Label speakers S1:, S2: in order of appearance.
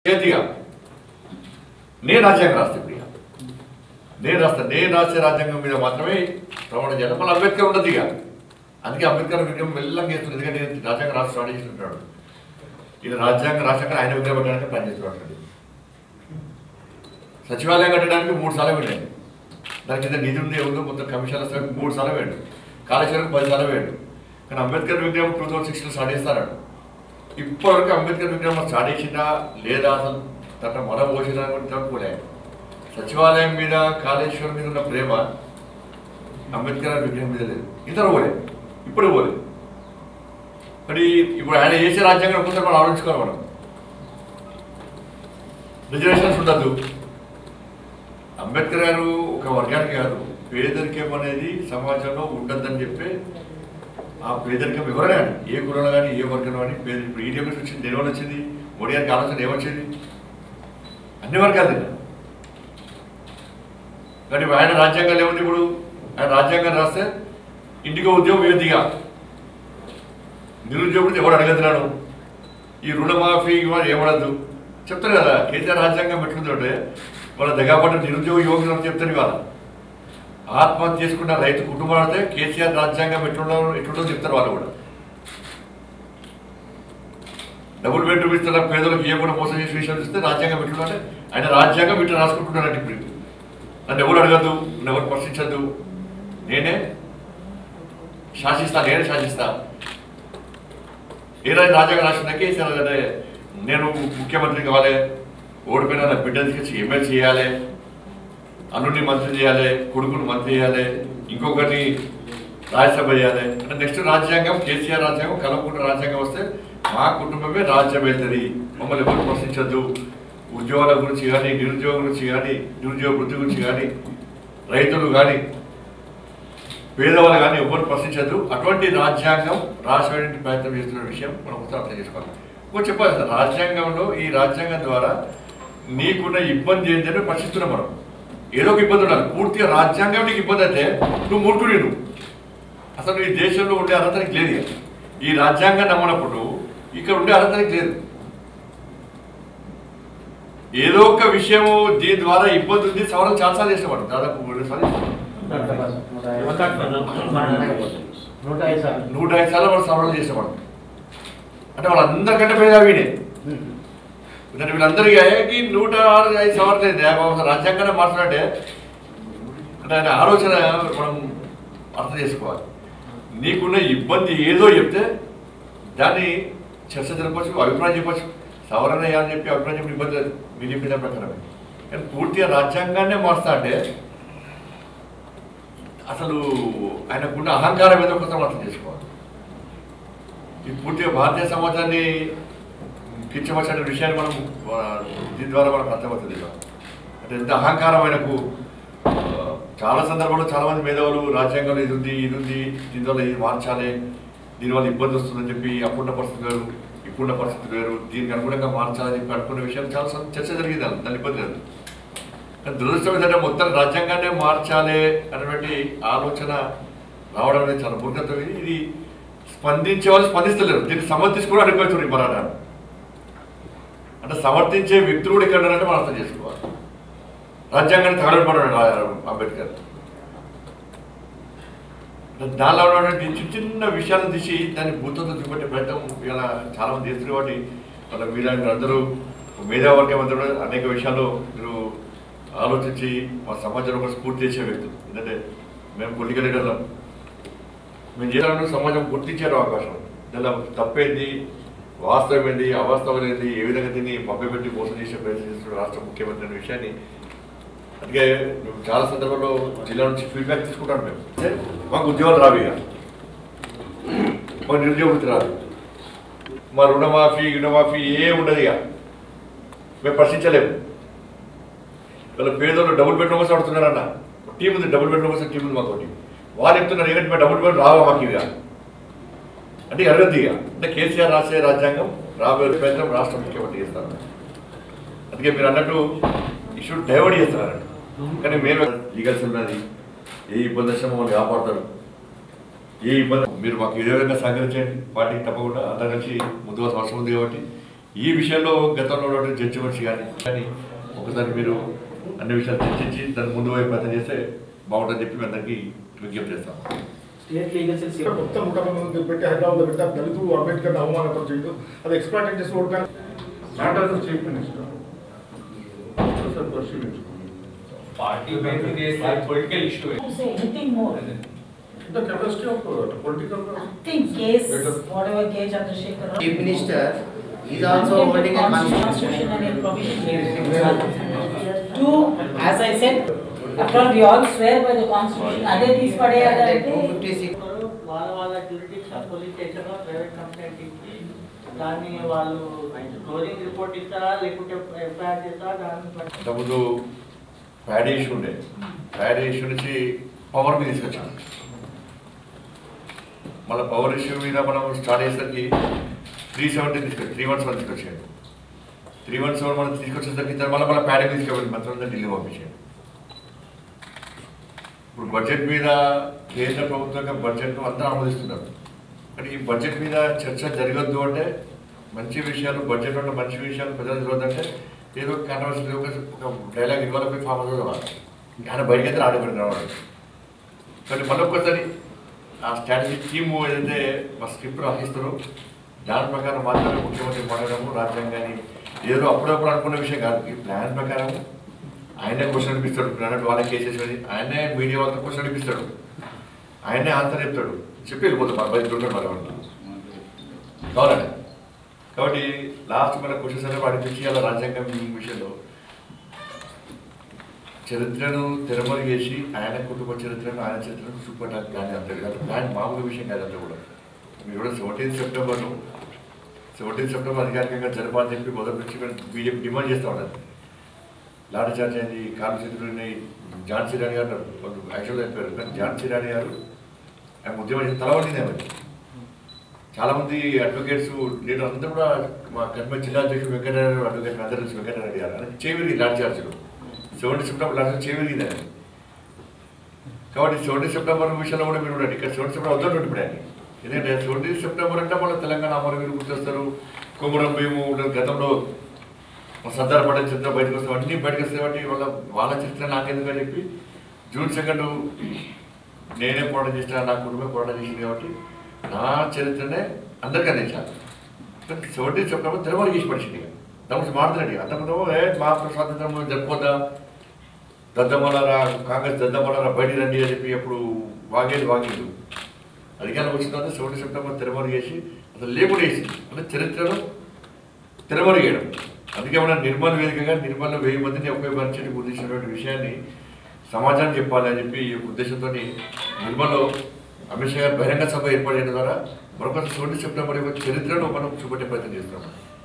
S1: చేతిగా నేను రాజ్యాంగం రాస్తే ఇప్పుడు ఇక. నేను రాస్తా నేను రాసే రాజ్యాంగం మీద మాత్రమే ప్రమాణం చేయాలి మళ్ళీ అంబేద్కర్ ఉండదు ఇక అందుకే అంబేద్కర్ విగ్రహం మెల్లంగా చేస్తుంది ఎందుకంటే నేను రాజ్యాంగం రాసి స్టార్ట్ చేస్తుంటాడు ఈయన రాజ్యాంగం రాశాక ఆయన విగ్రహం పెట్టడానికి ప్లాన్ చేస్తున్నాడు సచివాలయం కట్టడానికి మూడు సార్లు వెళ్ళాడు దాని కింద నిధి ఉంది ఏముందో మొత్తం కమిషన్ వస్తే మూడు సార్లు వేయండు కాళేశ్వరం పది సార్లు వేయండు కానీ అంబేద్కర్ విగ్రహం టూ థౌసండ్ సిక్స్లో స్టార్ట్ చేస్తాడు ఇప్పటివరకు అంబేద్కర్ విగ్రహం స్టార్ట్ చేసిందా లేదా అసలు తన మొర పోసిందా కూడా పోలే సచివాలయం మీద కాళేశ్వరం మీద ఉన్న ప్రేమ అంబేద్కర్ విగ్రహం మీద లేదు ఇతరు పోలే ఇప్పుడు పోలే మరి ఇప్పుడు ఆయన చేసే రాజ్యాంగం కోసం మనం ఆలోచించుకోవాలి మనం రిజర్వేషన్స్ ఉండద్దు అంబేద్కర్ గారు ఒక వర్గానికి కాదు పేదరికం అనేది సమాజంలో ఉండద్దని చెప్పి ఆ పేదరికం ఎవరైనా కానీ ఏ కులంలో కానీ ఏ వర్గంలో కానీ పేద ఇప్పుడు ఈ డెమోక్రసీ వచ్చింది దేనివల్ల వచ్చింది మోడీ గారికి ఆలోచన ఏమొచ్చింది అన్ని వర్గాలు తిన్నా కానీ ఇప్పుడు ఆయన రాజ్యాంగాలు ఏముంది ఇప్పుడు ఆయన రాజ్యాంగం రాస్తే ఇంటికి ఉద్యోగం ఏదిగా నిరుద్యోగుడు ఎవరు అడగతున్నాడు ఈ రుణమాఫీ ఇవాళ ఏమడద్దు చెప్తారు కదా కేసీఆర్ రాజ్యాంగం పెట్టుకుంటుంటే వాళ్ళ దగ్గరపడ్డ నిరుద్యోగ యువకులు చెప్తారు ఇవాళ ఆత్మహత్య చేసుకున్న రైతు కుటుంబాలు అయితే కేసీఆర్ రాజ్యాంగం ఎట్లుండో ఎట్లుండో చెప్తారు వాళ్ళు కూడా డబుల్ బెడ్రూమ్ ఇస్తున్న పేదలకు ఇవ్వకుండా మోసం చేసే విషయం ఇస్తే రాజ్యాంగం ఎట్లుంటే ఆయన రాజ్యాంగం ఇట్లా రాసుకుంటున్నారంటే ఇప్పుడు నన్ను ఎవరు అడగద్దు నన్ను ఎవరు ప్రశ్నించద్దు నేనే శాసిస్తా నేనే శాసిస్తా ఏ రాజు రాజ్యాంగం రాసిన కేసీఆర్ అంటే నేను ముఖ్యమంత్రి కావాలి ఓడిపోయిన నా బిడ్డలు తీసుకొచ్చి ఎమ్మెల్యే చేయాలి అల్లుడిని మంత్రి చేయాలి కొడుకుని మంత్రి చేయాలి ఇంకొకరిని రాజ్యసభ చేయాలి అంటే నెక్స్ట్ రాజ్యాంగం కేసీఆర్ రాజ్యాంగం కలవకుండా రాజ్యాంగం వస్తే మా కుటుంబమే రాజ్యం వెళ్తుంది మమ్మల్ని ఎవరు ప్రశ్నించద్దు ఉద్యోగాల గురించి కానీ నిరుద్యోగం గురించి కానీ నిరుద్యోగ వృత్తి గురించి కానీ రైతులు కానీ పేదవాళ్ళు కానీ ఎవరు ప్రశ్నించద్దు అటువంటి రాజ్యాంగం రాసేటువంటి ప్రయత్నం చేస్తున్న విషయం మనం ఒకసారి అర్థం చేసుకోవాలి ఇంకో చెప్పాలి సార్ రాజ్యాంగంలో ఈ రాజ్యాంగం ద్వారా నీకున్న ఇబ్బంది ఏంటంటే ప్రశ్నిస్తున్నాం మనం ఏదో ఒక ఇబ్బంది ఉండాలి పూర్తిగా రాజ్యాంగం నీకు ఇబ్బంది అయితే నువ్వు మూర్ఖుడి నువ్వు అసలు ఈ దేశంలో ఉండే అర్హత నీకు లేదు ఇక. ఈ రాజ్యాంగం నమ్మనప్పుడు ఇక్కడ ఉండే అర్హత నీకు లేదు ఏదో ఒక విషయము దీని ద్వారా ఇబ్బంది ఉంది సవరణ చాలాసార్లు చేసేవాడు దాదాపు మూడు సార్లు చేసేవాడు.
S2: నూట ఐదు సార్లు
S1: నూట ఐదు సార్లు వాడు సవరణ చేసేవాడు అంటే వాళ్ళందరికంటే పేద వీడే అంటే వీళ్ళందరికీ నూట ఆరు ఐదు సవరణ లేదు బాబు రాజ్యాంగాన్ని మార్చాలంటే అంటే ఆయన ఆలోచన మనం అర్థం చేసుకోవాలి నీకున్న ఇబ్బంది ఏదో చెప్తే దాన్ని చర్చ జరపచ్చు అభిప్రాయం చెప్పచ్చు సవరణ చేయాలని చెప్పి అభిప్రాయం చెప్పి ఇబ్బంది లేదు మీరు చెప్పిన ప్రకారమే కానీ పూర్తిగా రాజ్యాంగాన్నే మారుస్తా అంటే అసలు ఆయనకున్న అహంకారం ఏదో కొంత అర్థం చేసుకోవాలి ఈ పూర్తిగా భారతీయ సమాజాన్ని కించవలసిన విషయాన్ని మనం ఆ, దీని ద్వారా మనకు అర్థమవుతుంది ఇలా. అంటే ఎంత అహంకారం ఆయనకు ఆ, చాలా సందర్భాల్లో చాలా మంది మేధావులు రాజ్యాంగంలో ఇది ఉంది ఇది ఉంది దీనివల్ల ఇది మార్చాలి దీనివల్ల ఇబ్బంది వస్తుందని చెప్పి అప్పుడున్న పరిస్థితి వేరు ఇప్పుడున్న పరిస్థితి వేరు దీనికి అనుగుణంగా మార్చాలని చెప్పి అనుకున్న విషయాలు చాలా సం- చర్చ జరిగింది దాని దాని ఇబ్బంది లేదు కానీ దురదృష్టం ఏంటంటే మొత్తం రాజ్యాంగాన్నే మార్చాలి అనేటువంటి ఆలోచన రావడం అనేది చాలా మూర్ఖత్వం ఇది ఇది స్పందించే వాళ్ళు స్పందిస్తలేరు దీన్ని సమర్థించి కూడా అడుగుతున్నారు ఈ పోరాటాన్ని అంటే సమర్థించే వ్యక్తులు కూడా ఇక్కడ ఉన్నారంటే మనం అర్థం చేసుకోవాలి రాజ్యాంగాన్ని తగలబడ్డాడు అంబేద్కర్ అంటే దానిలో ఉన్నటువంటి చిన్న చిన్న విషయాలను తీసి దాన్ని భూతంతో చూపెట్టే ప్రయత్నం ఇలా చాలా మంది చేస్తున్నారు కాబట్టి వాళ్ళ మీలాంటి అందరూ మేధావర్గం అందరూ కూడా అనేక విషయాల్లో మీరు ఆలోచించి మా సమాజంలో కూడా స్ఫూర్తి చేసే వ్యక్తులు ఎందుకంటే మేము పొలిటికల్ లీడర్లం మేము చేయాలని సమాజం గుర్తించారు అవకాశం ఉంది. దానిలో తప్పేంది వాస్తవం ఏంది అవాస్తవం ఏంది ఏ విధంగా దీన్ని మభ్యపెట్టి మోసం చేసే ప్రయత్నం చేస్తున్న రాష్ట్ర ముఖ్యమంత్రి అనే విషయాన్ని అందుకే మేము చాలా సందర్భంలో జిల్లా నుంచి ఫీడ్బ్యాక్ తీసుకుంటాం మేము అంటే మాకు ఉద్యోగాలు రావు ఇక మాకు నిరుద్యోగ వృత్తి రాదు మా రుణమాఫీ రుణమాఫీ ఏ ఉండదు ఇక మేము ప్రశ్నించలేము వీళ్ళ పేదోళ్ళు డబుల్ బెడ్రూమ్ కోసం అడుగుతున్నారన్న టీం ఉంది డబుల్ బెడ్రూమ్ కోసం టీం ఉంది మాకు వాళ్ళు చెప్తున్నారు ఏంటంటే మేము డబుల్ బెడ్రూమ్ రావా మాకు ఇక అంటే అడగద్దు ఇక అంటే కేసీఆర్ రాసే రాజ్యాంగం రాబోయే ప్రయత్నం రాష్ట్ర ముఖ్యమంత్రి చేస్తారు అందుకే మీరు అన్నట్టు ఇష్యూ డైవర్ట్ చేస్తున్నారు కానీ మేము లీగల్ ఉన్నది ఏ ఇబ్బంది వచ్చినా మమ్మల్ని కాపాడతారు ఏ ఇబ్బంది మీరు మాకు ఏ విధంగా సహకరించండి పార్టీకి తప్పకుండా అందరం కలిసి ముందు అవసరం ఉంది కాబట్టి ఈ విషయంలో గతంలో ఉన్నటువంటి జడ్జిమెంట్స్ కానీ కానీ ఒకసారి మీరు అన్ని విషయాలు చర్చించి దాని ముందు వైపు ప్రయత్నం చేస్తే బాగుంటుందని చెప్పి మీ అందరికీ విజ్ఞప్తి చేస్తాం
S2: స్టేట్ లీగల్ సెల్స్
S3: ఇక్కడ మొత్తం కుటుంబం పెట్టి హైదరాబాద్ పెట్టి ఆ దళితులు అంబేద్కర్ అవమానపరిచిండు అది ఎక్స్ప్లాయిట్ చేసి ఓడిపోయిన not as chief minister sir పరిశీలించుకోండి
S4: party basically is a political issue.
S5: to say anything more.
S3: The capacity of political
S5: I think case, whatever K. Chandrasekhar.
S2: Chief Minister is also holding a constitution.
S5: Constitutional provision here. Two, as I said, after all, we all swear by the constitution, అదే తీసి పడేయాలంటే
S6: వాళ్ళ వాళ్ళ జ్యూరిడిక్స్ police station private complaint ఇచ్చి దాన్ని వాళ్ళు closing report ఇస్తారా లేకుంటే ఎఫ్ఐఆర్ చేస్తారా దాన్ని బట్టి
S1: ఇంతకుముందు ప్యాడీ ఇష్యూ ఉండే ప్యాడీ ఇష్యూ నుంచి పవర్ మీద తీసుకొచ్చాం మళ్ళీ పవర్ ఇష్యూ మీద మనం స్టార్ట్ చేసేసరికి త్రీ సెవెంటీ తీసుకొచ్చి త్రీ వన్ సెవెన్ తీసుకొచ్చాడు త్రీ వన్ సెవెన్ మనం తీసుకొచ్చేసరికి తర్వాత మళ్ళీ మళ్ళీ ప్యాడీ తీసుకెళ్ళి మంత్రులందరూ ఢిల్లీ పంపించాడు ఇప్పుడు బడ్జెట్ మీద కేంద్ర ప్రభుత్వం బడ్జెట్ అంతా ఆమోదిస్తున్నారు కానీ ఈ బడ్జెట్ మీద చర్చ జరగద్దు అంటే మంచి విషయాలు బడ్జెట్ అంటే మంచి విషయాలు ప్రజలు చూడదంటే ఏదో కాంట్రవర్సీ ఒక ఒక డైలాగ్ ఇవ్వాలి పోయి ఫామ్ అవుతుంది ఆయన బయటకి అయితే ఆడబడి రావాలి కానీ మళ్ళీ ఒక్కసారి ఆ స్ట్రాటజీ టీమ్ ఏదైతే మా స్క్రిప్ట్ రాసిస్తారో దాని ప్రకారం మాత్రమే ముఖ్యమంత్రి మాట్లాడము రాజ్యాంగాన్ని ఏదో అప్పుడప్పుడు అనుకున్న విషయం కాదు ఈ ప్లాన్ ప్రకారం ఆయనే క్వశ్చన్ అనిపిస్తాడు ఇప్పుడు అన్నట్టు వాళ్ళ కేసెస్ అని ఆయనే మీడియా వాళ్ళతో క్వశ్చన్ అనిపిస్తాడు ఆయనే ఆన్సర్ చెప్తాడు చెప్పి వెళ్ళిపోతాం మన బయట ఉంటాడు మన వాళ్ళు కావాలండి కాబట్టి లాస్ట్ మన క్వశ్చన్స్ అనేవి అడిపించి అలా రాజ్యాంగం విషయంలో చరిత్రను తెరమరు చేసి ఆయన కుటుంబ చరిత్రను ఆయన చరిత్రను చూపడానికి కానీ అంతే కాదు కానీ మామూలు విషయం కాదు అంతా కూడా మీరు కూడా సెవెంటీన్ సెప్టెంబర్ను సెవెంటీన్ సెప్టెంబర్ అధికారికంగా జరపాలని చెప్పి మొదటి నుంచి మేము బీజేపీ డిమాండ్ చేస్తూ ఉన్నది లాఠీ చార్జ్ అయింది కాలు చేతులని ఝాన్సీ రాణి గారు యాక్చువల్గా చెప్పారు కానీ ఝాన్సీ రాణి గారు ఆయన ఉద్యమం చేసి తలవండింది ఆమె చాలా మంది అడ్వకేట్స్ నేను అంతా కూడా మా కర్మ జిల్లా అధ్యక్షుడు వెంకటరెడ్డి అడ్వకేట్ అందరూ తెలుసు వెంకటరెడ్డి గారు అని చేవిరిగి లాఠీ చార్జ్లు సెవెంటీ సెప్టెంబర్ లాస్ట్ చేవిరిగింది ఆయన కాబట్టి సెవెంటీ సెప్టెంబర్ విషయంలో కూడా మీరు ఉండండి ఇక్కడ సెవెంటీ సెప్టెంబర్ వద్దండి ఇప్పుడు ఆయన ఎందుకంటే సెవెంటీ సెప్టెంబర్ అంటే మన తెలంగాణ అమరవీరు గుర్తొస్తారు కుమరం భీము గతంలో సర్దార్ పటేల్ చరిత్ర బయటకు వస్తాం అన్నీ బయటకు వస్తాయి కాబట్టి వాళ్ళ వాళ్ళ చరిత్ర నాకెందుకు అని చెప్పి జూన్ సెకండ్ నేనే పోరాటం చేసిన నా కుటుంబం పోరాటం చేసింది కాబట్టి నా చరిత్రనే అందరికీ అందించాలి కానీ సెవెంటీ సెప్టెంబర్ తెలవాలి చేసి పడిచింది ఇక దాని గురించి మాట్లాడండి అంతకుముందు ఏ మా స్వాతంత్రం జరుపుకోద్దా దద్దమలరా కాంగ్రెస్ దద్దమలరా బయటికి రండి అని చెప్పి అప్పుడు వాగేది వాగేది అధికారం వచ్చిన తర్వాత సెవెంటీ సెప్టెంబర్ తెరమరు చేసి అసలు లేకుండా వేసి అంటే చరిత్రను తెరమరు చేయడం అందుకే మన నిర్మల్ వేదికగా నిర్మల్లో వెయ్యి మందిని ఉపయోగించడానికి ఉద్దేశించినటువంటి విషయాన్ని సమాజానికి చెప్పాలి అని చెప్పి ఈ ఉద్దేశంతో నిర్మల్లో అమిత్ షా గారు బహిరంగ సభ ఏర్పాటు చేయడం ద్వారా మరొక సెవెంటీ సెప్టెంబర్ యొక్క చరిత్రను మనం చూపెట్టే ప్రయత్నం చేస్తున్నాం